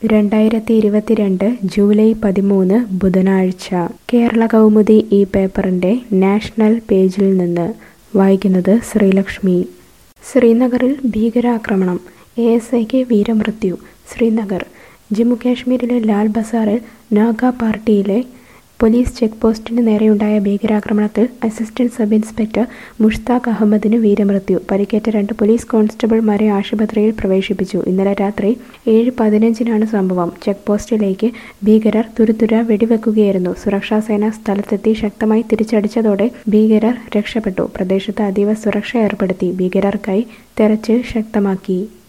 രണ്ടായിരത്തി ഇരുപത്തിരണ്ട് ജൂലൈ പതിമൂന്ന് ബുധനാഴ്ച കേരള കൗമുദി ഈ പേപ്പറിൻ്റെ നാഷണൽ പേജിൽ നിന്ന് വായിക്കുന്നത് ശ്രീലക്ഷ്മി ശ്രീനഗറിൽ ഭീകരാക്രമണം എ എസ് ഐക്ക് വീരമൃത്യു ശ്രീനഗർ ജമ്മു കാശ്മീരിലെ ലാൽ ബസാറിൽ നാഗ പാർട്ടിയിലെ പോലീസ് ചെക്ക് പോസ്റ്റിന് നേരെയുണ്ടായ ഭീകരാക്രമണത്തിൽ അസിസ്റ്റന്റ് സബ് ഇൻസ്പെക്ടർ മുഷ്താഖ് അഹമ്മദിന് വീരമൃത്യു പരിക്കേറ്റ രണ്ട് പോലീസ് കോൺസ്റ്റബിൾമാരെ ആശുപത്രിയിൽ പ്രവേശിപ്പിച്ചു ഇന്നലെ രാത്രി ഏഴ് പതിനഞ്ചിനാണ് സംഭവം ചെക്ക് പോസ്റ്റിലേക്ക് ഭീകരർ തുരുതുര വെടിവെക്കുകയായിരുന്നു സുരക്ഷാസേന സ്ഥലത്തെത്തി ശക്തമായി തിരിച്ചടിച്ചതോടെ ഭീകരർ രക്ഷപ്പെട്ടു പ്രദേശത്ത് അതീവ സുരക്ഷ ഏർപ്പെടുത്തി ഭീകരർക്കായി തെരച്ചിൽ ശക്തമാക്കി